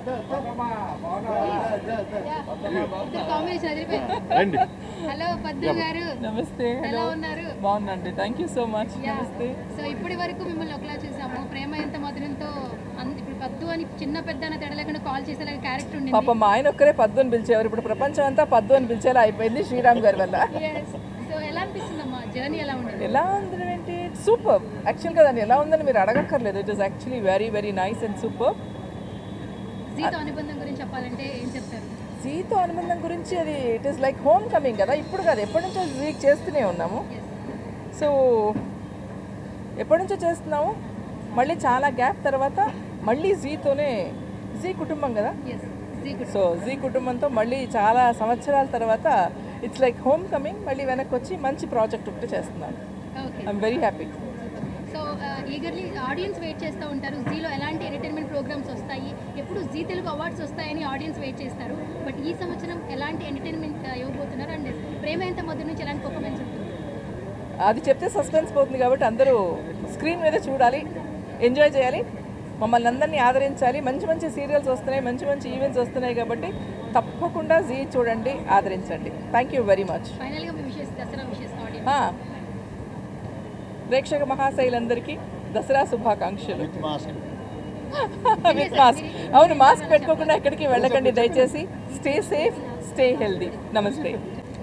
Combination అదిరిపోయింది రండి hello పద్దు గారు నమస్తే ఎలా హలో ఉన్నారు బాగున్నాండి thank you so much yeah. నమస్తే సో ఇప్పటి వరకు మిమ్మల్ని ఒకలా చూసాము ప్రేమ ఎంత మధురంతో అన్- ఇప్పుడు పద్దు అని చిన్న పెద్ద అని తేడా లేకుండా కాల్ చేసేలాగా క్యారెక్టర్ ఉండింది పాప మా ఆయన ఒక్కరే పద్దు అని పిలిచేవారు ఇప్పుడు ప్రపంచం అంతా పద్దు అని పిలిచేలా అయిపోయింది శ్రీరామ్ గారి వల్ల సో ఎలా అనిపిస్తుందమ్మా జర్నీ ఎలా ఉండేది ఎలా ఉంది ఏంటి సూపర్ యాక్చువల్గా దాన్ని ఎలా ఉందని మీరు అడగక్కర్లేదు it is actually very very nice and super జీతో అనుబంధం గురించి చెప్పాలంటే ఏం చెప్తారు జీతో అనుబంధం గురించి అది it is like home coming కదా ఇప్పుడు కాదు ఎప్పటి నుంచో జీక్ చేస్తూనే ఉన్నాము Yes. సో ఎప్పటి నుంచో చేస్తున్నాము మళ్ళీ చాలా గ్యాప్ తర్వాత మళ్ళీ జీతోనే జీ కుటుంబం కదా yes Zee good so Zee కుటుంబంతో మళ్ళీ చాలా సంవత్సరాల తర్వాత ఇట్స్ లైక్ హోమ్ కమింగ్ మళ్ళీ వెనక్కి వచ్చి మంచి ప్రాజెక్ట్ ఒకటి చేస్తున్నాను okay I'm very happy so eagerly audience wait చేస్తూ ఉంటారు జీలో ఎలాంటి ఎంటర్టైన్మెంట్ ప్రోగ్రామ్స్ వస్తాయి ఎప్పుడు జీ తెలుగు అవార్డ్స్ వస్తాయని ఆడియన్స్ వెయిట్ చేస్తారు బట్ ఈ సంవత్సరం ఎలాంటి ఎంటర్టైన్మెంట్ ఇవ్వబోతున్నారు అండ్ ప్రేమ ఎంత మధ్య నుంచి ఎలాంటి పర్ఫార్మెన్స్ ఉంటుంది అది చెప్తే సస్పెన్స్ పోతుంది కాబట్టి అందరూ స్క్రీన్ మీద చూడాలి ఎంజాయ్ చేయాలి మమ్మల్ని అందరినీ ఆదరించాలి మంచి మంచి సీరియల్స్ వస్తున్నాయి మంచి మంచి ఈవెంట్స్ వస్తున్నాయి కాబట్టి తప్పకుండా జీ చూడండి ఆదరించండి థ్యాంక్ యూ వెరీ మచ్ ఫైనల్గా మీ విషెస్ దసరా విషెస్ ఆడియన్స్ ప్రేక్షక మహాశైలందరికీ దసరా శుభాకాంక్షలు విత్ మాస్క్ విత్ మాస్క్ అవును మాస్క్ పెట్టుకోకుండా ఎక్కడికి వెళ్ళకండి దయచేసి స్టే సేఫ్ స్టే హెల్దీ నమస్తే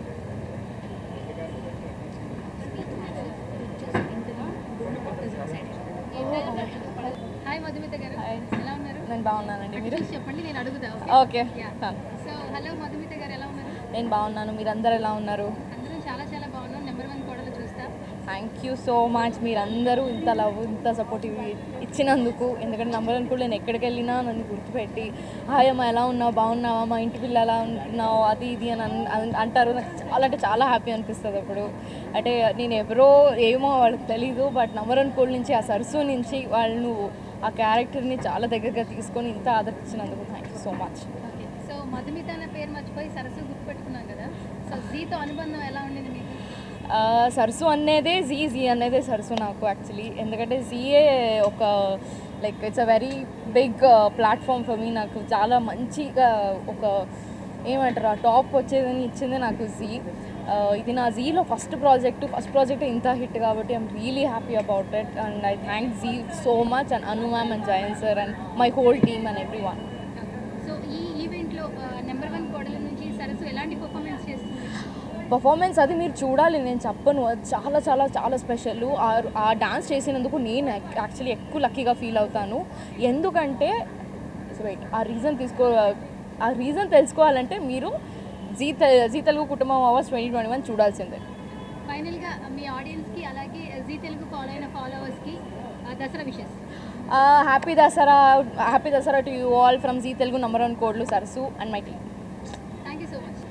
హాయ్ మధుమిత గారు ఎలా ఉన్నారు నేను బాగున్నానండి మీరు చూసి చెప్పండి నేను అడుగుదా okay so hello Madhumita garu ఎలా ఉన్నారు నేను బాగున్నాను మీరందరూ ఎలా ఉన్నారు అందరం చాలా చాలా బాగున్నాం నెంబర్ వన్ కోడలు చూస్తా థ్యాంక్ యూ సో మచ్ మీరందరూ ఇంత లవ్ ఇంత సపోర్టివ్ ఇచ్చినందుకు ఎందుకంటే నంబర్ వన్ కూడా నేను ఎక్కడికి వెళ్ళినా నన్ను గుర్తుపెట్టి హాయ్ అమ్మ ఎలా ఉన్నావు బాగున్నావా మా ఇంటి పిల్ల ఎలా ఉంటున్నావు అది ఇది అని అన్- అన్- అంటారు నాకు చాలా అంటే చాలా హ్యాపీ అనిపిస్తుంది అప్పుడు అంటే నేను ఎవరో ఏమో వాళ్ళకి తెలీదు బట్ నంబర్ వన్ కోడ్ నుంచి ఆ సరస్సు నుంచి వాళ్ళు ఆ క్యారెక్టర్ని చాలా దగ్గరగా తీసుకొని ఇంత ఆదరించినందుకు thank you so much okay so Madhumita అనే పేరు మర్చిపోయి సరస్సు గుర్తుపెట్టుకున్నాం కదా సో జీతో అనుబంధం ఎలా ఉండేది మీకు ఆ, సరస్సు అనేదే జీ జీ అనేదే సరస్సు నాకు యాక్చువల్లీ ఎందుకంటే జీఏ ఒక like it's a very big platform for me నాకు చాలా మంచిగా ఒక ఏమంటారు ఆ టాప్ వచ్చేదని ఇచ్చింది నాకు జీ ఇది నా జీలో ఫస్ట్ ప్రాజెక్ట్ ఫస్ట్ ప్రాజెక్ట్ ఇంత హిట్ కాబట్టి I'm really happy about it and I thank Zee so much and Anu ma'am and Jayan sir and my whole team and everyone so ఈ ఈవెంట్లో నెంబర్ వన్ కోడల నుంచి సరస్సు ఎలాంటి పర్ఫార్మెన్స్ చేస్తుంది పర్ఫార్మెన్స్ అది మీరు చూడాలి నేను చెప్పను అది చాలా చాలా చాలా స్పెషల్ ఆ డాన్స్ చేసినందుకు నేను యాక్చువల్లీ ఎక్కువ లక్కీగా ఫీల్ అవుతాను ఎందుకంటే వెయిట్ ఆ రీజన్ తీసుకో ఆ రీజన్ తెలుసుకోవాలంటే మీరు జీ తె- జీ తెలుగు కుటుంబం అవార్డ్స్ ట్వంటీ ట్వంటీ వన్ చూడాల్సిందే ఫైనల్గా మీ ఆడియన్స్కి అలాగే జీ తెలుగు ఫాలో అయిన ఫాలోవర్స్కి Dasara wishes happy Dasara happy Dasara to you all from Zee Telugu number one కోడ్లు సరసు and my team thank you so much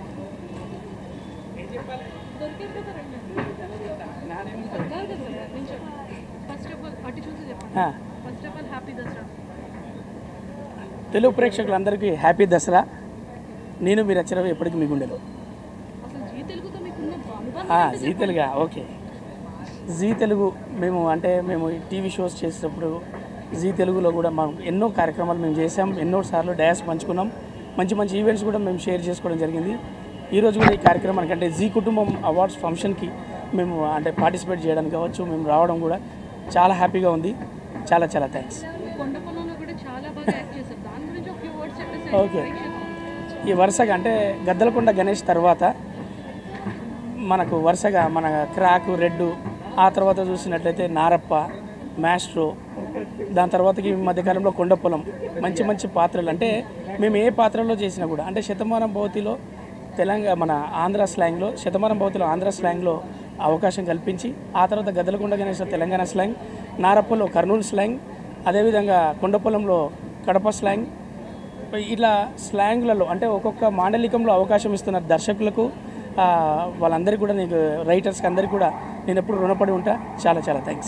first of all అటు చూసి చెప్పండి ఆ, first of all happy Dasara Telugu ప్రేక్షకులందరికీ హ్యాపీ దసరా నేను మీరు రచన ఎప్పటికీ మీ గుండెలో అసలు జీ తెలుగుతో మీకున్న అనుబంధం ఆ, జీ తెలుగా ఓకే జీ తెలుగు మేము అంటే మేము ఈ టీవీ షోస్ చేసేటప్పుడు జీ తెలుగులో కూడా మా ఎన్నో కార్యక్రమాలు మేము చేసాం ఎన్నో సార్లు డ్యాన్స్ పంచుకున్నాం మంచి మంచి ఈవెంట్స్ కూడా మేము షేర్ చేసుకోవడం జరిగింది ఈరోజు కూడా ఈ కార్యక్రమానికి అంటే జీ కుటుంబం అవార్డ్స్ ఫంక్షన్కి మేము అంటే పార్టిసిపేట్ చేయడానికి కావచ్చు మేము రావడం కూడా చాలా హ్యాపీగా ఉంది చాలా చాలా థ్యాంక్స్ కొండ పొలంలో కూడా చాలా బాగా యాక్ట్ చేశారు దాని గురించి ఒక ఫ్యూ వర్డ్స్ చెప్పేసి ఓకే ఈ వరుసగా అంటే గద్దలకొండ గణేష్ తర్వాత మనకు వరుసగా మన క్రాకు రెడ్డు ఆ తర్వాత చూసినట్లయితే నారప్ప మ్యాస్ట్రో దాని తర్వాతకి ఈ మధ్యకాలంలో కొండపొలం మంచి మంచి పాత్రలు అంటే మేము ఏ పాత్రలో చేసినా కూడా అంటే శతమానం భవతిలో తెలంగాణ మన ఆంధ్ర స్లాంగ్లో శతమానం భవతిలో ఆంధ్ర స్లాంగ్లో అవకాశం కల్పించి ఆ తర్వాత గద్దలకొండ గణేష్లో తెలంగాణ స్లాంగ్ నారప్పలో కర్నూలు స్లాంగ్ అదేవిధంగా కొండపొలంలో కడప స్లాంగ్ ఇట్లా స్లాంగ్లలో అంటే ఒక్కొక్క మాండలికంలో అవకాశం ఇస్తున్న దర్శకులకు ఆ, వాళ్ళందరికీ కూడా నీకు రైటర్స్కి అందరికీ కూడా నేను ఎప్పుడు రుణపడి ఉంటా చాలా చాలా థ్యాంక్స్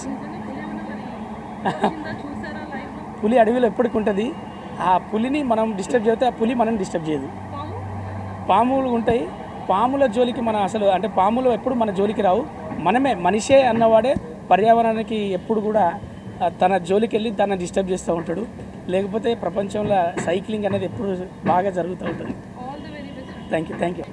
పులి అడవిలో ఎప్పటికి ఉంటుంది ఆ పులిని మనం డిస్టర్బ్ చేస్తే ఆ పులి మనం డిస్టర్బ్ చేయదు పాములు ఉంటాయి పాముల జోలికి మన అసలు అంటే పాములు ఎప్పుడు మన జోలికి రావు మనమే మనిషే అన్నవాడే పర్యావరణానికి ఎప్పుడు కూడా ఆ, తన జోలికి వెళ్ళి తన డిస్టర్బ్ చేస్తూ ఉంటాడు లేకపోతే ప్రపంచంలో సైక్లింగ్ అనేది ఎప్పుడు బాగా జరుగుతూ ఉంటుంది all the very best thank you thank you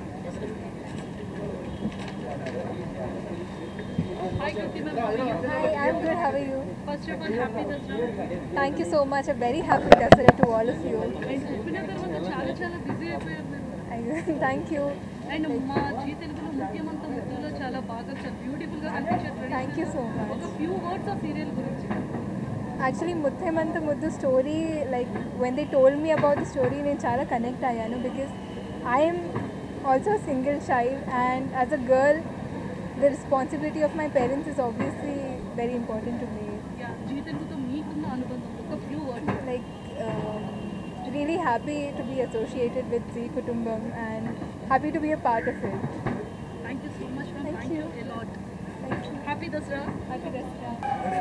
hi Kriti ma'am Hi, I'm good. How are you? First of all happy Dasara Thank you so much. A very happy Dasara to all of you. And చెప్పిన తర్వాత చాలా చాలా busy అయిపోయారు మీరు I- Thank you. And మా జీ తెలుగులో ముఖ్యమంత్రి ముద్దులో చాలా బాగా చాలా బ్యూటిఫుల్ గా కనిపించారు Thank you so much. ఒక ఫ్యూ వర్డ్స్ ఆ సీరియల్ గురించి Actually, Muthemanta Muddu story, like when they told me about the story, నేను చాలా కనెక్ట్ అయ్యాను because I am also a single child and as a girl, the responsibility of my parents is obviously very important to me. Yeah Zee తెలుగుతో మీకున్న అనుబంధం ఒక few words Like, um, really happy to be associated with Zee Kutumbam and happy to be a part of it. Thank you so much ma'am Thank thank you you. Lot Thank you. Happy Dasara Happy Dasara.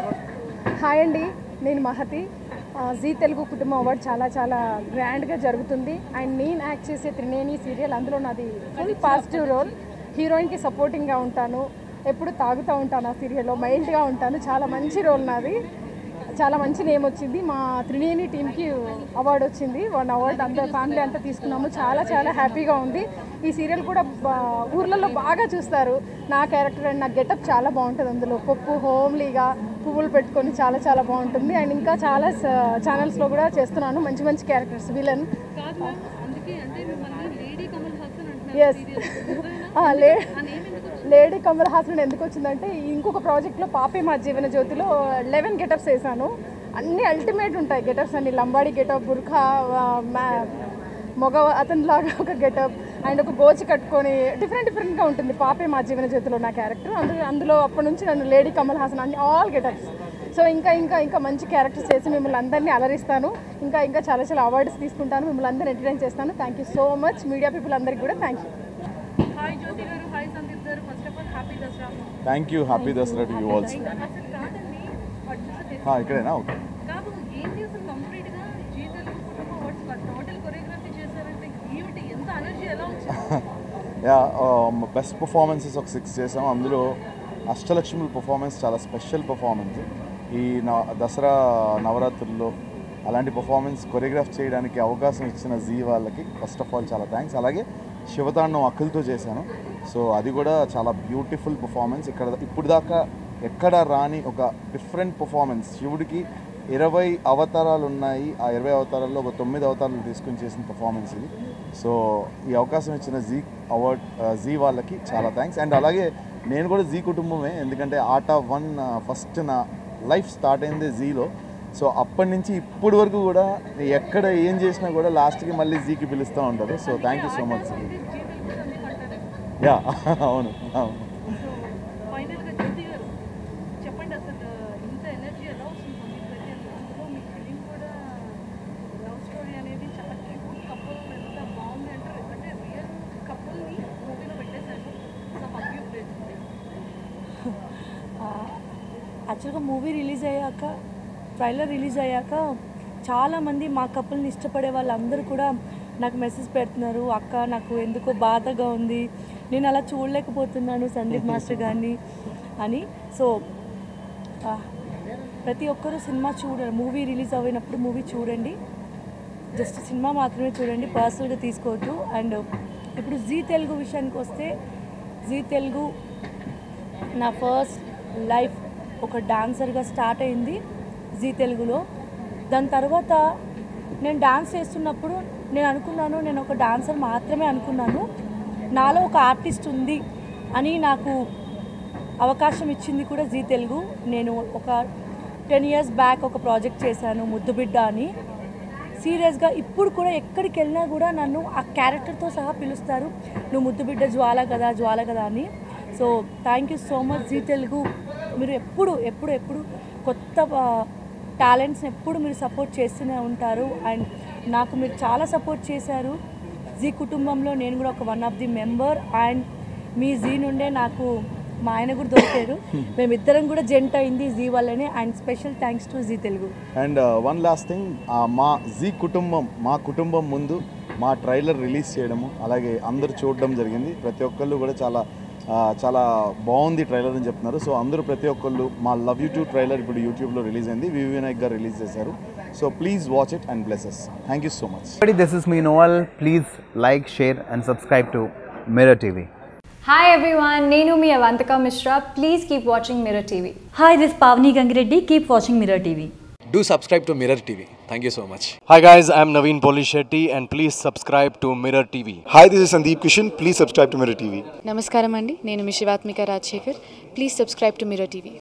Hi అండి నేను మహతి ఆ, G Telugu కుటుంబం award చాలా చాలా గ్రాండ్గా జరుగుతుంది and నేను act చేసే త్రినేని సీరియల్ అందులో నాది ఫుల్ పాజిటివ్ రోల్ హీరోయిన్కి సపోర్టింగ్గా ఉంటాను ఎప్పుడు తాగుతూ ఉంటాను ఆ సీరియల్లో మైల్డ్గా ఉంటాను చాలా మంచి రోల్ నాది చాలా మంచి నేమ్ వచ్చింది మా త్రినేని టీంకి అవార్డు వచ్చింది వన్ అవార్డు అంతా ఫ్యామిలీ అంతా తీసుకున్నాము చాలా చాలా హ్యాపీగా ఉంది ఈ సీరియల్ కూడా బా- ఊర్లలో బాగా చూస్తారు నా క్యారెక్టర్ అండ్ నా గెటప్ చాలా బాగుంటుంది అందులో పప్పు హోమ్లీగా పువ్వులు పెట్టుకొని చాలా చాలా బాగుంటుంది అండ్ ఇంకా చాలా ఛానల్స్లో కూడా చేస్తున్నాను మంచి మంచి క్యారెక్టర్స్ విలన్ కాదు మ్యామ్ అందుకే అంటే మిమ్మల్ని లేడీ కమల్ హాసన్ Yes. అంటున్నారు లే ఆ నేమ్ ఎందుకు వచ్చింది? లేడీ కమల్ హాసన్ ఎందుకు వచ్చిందంటే ఇంకొక ప్రాజెక్ట్లో పాపే మా జీవన జ్యోతిలో లెవెన్ గెటప్స్ వేసాను అన్ని అల్టిమేట్ ఉంటాయి గెటప్స్ అన్ని లంబాడి గెటప్ బుర్ఖా ఆ, మ్యా- మగ అతనిలాగా ఒక గెటప్ అండ్ ఒక గోచి కట్టుకొని డిఫరెంట్ డిఫరెంట్గా ఉంటుంది పాపే మా జీవన జ్యోతిలో నా క్యారెక్టర్ అందు అందులో అప్పటి నుంచి నన్ను లేడీ కమల్ హాసన్ అన్ని ఆల్ గెటప్స్ సో ఇంకా ఇంకా ఇంకా మంచి క్యారెక్టర్స్ చేసి మిమ్మల్ని అందరినీ అలరిస్తాను ఇంకా ఇంకా చాలా చాలా అవార్డ్స్ తీసుకుంటాను మిమ్మల్ని అందరినీ ఎంటర్టైన్ చేస్తాను thank you so much media people అందరికీ కూడా థ్యాంక్ యూ హాయ్ జ్యోతి గారు hi Sandeep garu first of all happy Dasara thank you happy Dasara to you also అసలు కాదండి వాడు చూస్తే ఇక్కడేనా ఓకే కాదు ఏంటి అసలు కంప్లీట్ గా జీ తెలుగు కుటుంబ అవార్డ్స్ టోటల్ కొరియోగ్రఫీ చేశారంటే ఏమిటి ఎంత ఎనర్జీ ఎలా వచ్చింది యా బెస్ట్ పర్ఫార్మెన్సెస్ ఒక సిక్స్ చేసాం అందులో అష్టలక్ష్ముల పర్ఫార్మెన్స్ చాలా స్పెషల్ పర్ఫార్మెన్స్ ఈ నవ దసరా నవరాత్రుల్లో అలాంటి పర్ఫార్మెన్స్ కొరియోగ్రాఫ్ చేయడానికి అవకాశం ఇచ్చిన జీ వాళ్ళకి ఫస్ట్ ఆఫ్ ఆల్ చాలా థ్యాంక్స్ అలాగే శివతాండం అక్కులతో చేశాను సో అది కూడా చాలా బ్యూటిఫుల్ పర్ఫార్మెన్స్ ఇక్కడ ఇప్పుడు దాకా ఎక్కడ రాని ఒక డిఫరెంట్ పర్ఫార్మెన్స్ శివుడికి ఇరవై అవతారాలు ఉన్నాయి ఆ ఇరవై అవతారాల్లో ఒక తొమ్మిది అవతారాలు తీసుకుని చేసిన పర్ఫార్మెన్స్ ఇది సో ఈ అవకాశం ఇచ్చిన జీ అవార్డ్ జీ వాళ్ళకి చాలా థ్యాంక్స్ అండ్ అలాగే నేను కూడా జీ కుటుంబమే ఎందుకంటే ఆట వన్ ఫస్ట్ నా లైఫ్ స్టార్ట్ అయింది జీలో సో అప్పటి నుంచి ఇప్పటి వరకు కూడా ఎక్కడ ఏం చేసినా కూడా లాస్ట్కి మళ్ళీ జీకి పిలుస్తూ ఉంటారు so thank you so much Zee Telugu Sandeep అంటారు యా అవును అవును ఫైనల్ గా జ్యోతి గారు చెప్పండి అసలు ఇంత ఎనర్జీ ఎలా వస్తుంది సందీప్ గారికి అందులో మీ ఫిలిం కూడా లవ్ స్టోరీ అనేది చాలా క్యూట్ కపుల్ ఎంత బాగుంది అంటారు అంటే రియల్ కపుల్ని మూవీలో పెట్టేశారు సో హవ్యూ ప్లేస్ యాక్చువల్గా మూవీ రిలీజ్ అయ్యాక ట్రైలర్ రిలీజ్ అయ్యాక చాలామంది మా కపుల్ని ఇష్టపడే వాళ్ళందరూ కూడా నాకు మెసేజ్ పెడుతున్నారు అక్క నాకు ఎందుకో బాధగా ఉంది నేను అలా చూడలేకపోతున్నాను సందీప్ మాస్టర్ గారిని అని సో ఆ, ప్రతి ఒక్కరూ సినిమా చూడండి మూవీ రిలీజ్ అయినప్పుడు మూవీ చూడండి జస్ట్ సినిమా మాత్రమే చూడండి పర్సనల్గా తీసుకోవద్దు అండ్ ఇప్పుడు జీ తెలుగు విషయానికి వస్తే జీ తెలుగు నా ఫస్ట్ లైఫ్ ఒక డాన్సర్గా స్టార్ట్ అయింది జీ తెలుగులో దాని తర్వాత నేను డాన్స్ చేస్తున్నప్పుడు నేను అనుకున్నాను నేను ఒక డాన్సర్ మాత్రమే అనుకున్నాను నాలో ఒక ఆర్టిస్ట్ ఉంది అని నాకు అవకాశం ఇచ్చింది కూడా జీ తెలుగు నేను ఒక టెన్ ఇయర్స్ బ్యాక్ ఒక ప్రాజెక్ట్ చేశాను ముద్దుబిడ్డ అని సీరియస్గా ఇప్పుడు కూడా ఎక్కడికి వెళ్ళినా కూడా నన్ను ఆ క్యారెక్టర్తో సహా పిలుస్తారు నువ్వు ముద్దుబిడ్డ జ్వాల కదా జ్వాల కదా అని so thank you so much Zee Telugu మీరు ఎప్పుడు ఎప్పుడు ఎప్పుడు కొత్త టాలెంట్స్ని ఎప్పుడు మీరు సపోర్ట్ చేస్తూనే ఉంటారు అండ్ నాకు మీరు చాలా సపోర్ట్ చేశారు జీ కుటుంబంలో నేను కూడా ఒక one of the member and మీ జీ నుండే నాకు మా ఆయన కూడా దొరికారు మేమిద్దరం కూడా జెంట్ అయింది జీ వల్లనే and special thanks to Zee Telugu and one last thing మా జీ కుటుంబం మా కుటుంబం ముందు మా ట్రైలర్ రిలీజ్ చేయడము అలాగే అందరూ చూడడం జరిగింది ప్రతి ఒక్కళ్ళు కూడా చాలా ఆ, చాలా బాగుంది ట్రైలర్ అని చెప్తున్నారు సో అందరూ ప్రతి ఒక్కళ్ళు మా లవ్ యూ టూ ట్రైలర్ ఇప్పుడు యూట్యూబ్లో రిలీజ్ అయింది వివి వినాయక్ గారు రిలీజ్ చేశారు so please watch it and blesses thank you so much Everybody, this is me Noel. Please like, share, and subscribe to Mirror TV. Hi everyone, Nenu mi Avantika Mishra. Please keep watching Mirror TV. Hi, this is Pavni Gangireddy. Keep watching Mirror TV. Do subscribe to Mirror TV. Thank you so much. Hi guys, I'm Naveen Polishetty and please subscribe to Mirror TV. Hi, this is Sandeep Kishan. Please subscribe to Mirror TV. నమస్కారం అండి నేను మీ Shivathmika Rajasekhar please subscribe to Mirror TV